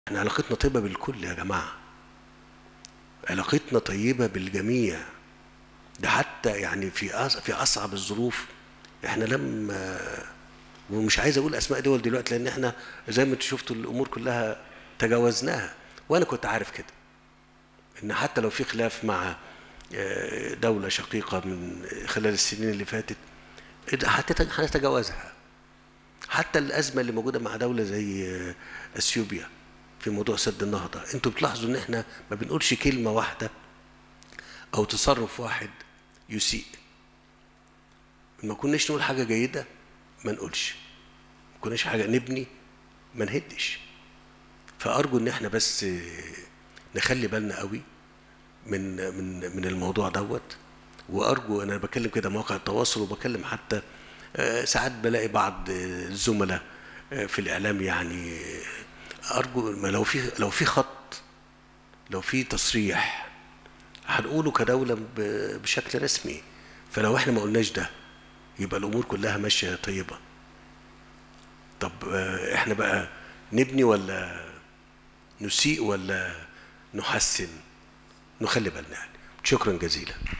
احنا علاقتنا طيبة بالكل يا جماعة علاقتنا طيبة بالجميع ده حتى يعني في أص- في أصعب الظروف احنا لما ومش عايز اقول اسماء دول دلوقتي لان احنا زي ما انتوا شفتوا الامور كلها تجاوزناها وانا كنت عارف كده ان حتى لو في خلاف مع آه، دولة شقيقة من خلال السنين اللي فاتت إد- هتت- هنتجاوزها حتى الأزمة اللي موجودة مع دولة زي آه، أثيوبيا في موضوع سد النهضة انتوا بتلاحظوا ان احنا ما بنقولش كلمة واحدة او تصرف واحد يسيء ما كناش نقول حاجة جيدة ما نقولش ما كناش حاجة نبني ما نهدش فأرجو إن إحنا بس آه، نخلي بالنا قوي من من من الموضوع دوت وأرجو أنا بكلم كده مواقع التواصل وبكلم حتى آه، ساعات بلاقي بعض آه، الزملاء آه، في الإعلام يعني آه، أرجو ما لو في لو في خط لو في تصريح هنقوله كدولة ب- بشكل رسمي فلو احنا ما قلناش ده يبقى الأمور كلها ماشية طيبة طب آه، احنا بقى نبني ولا نسيء ولا نحسن نخلي بالنا يعني شكرا جزيلا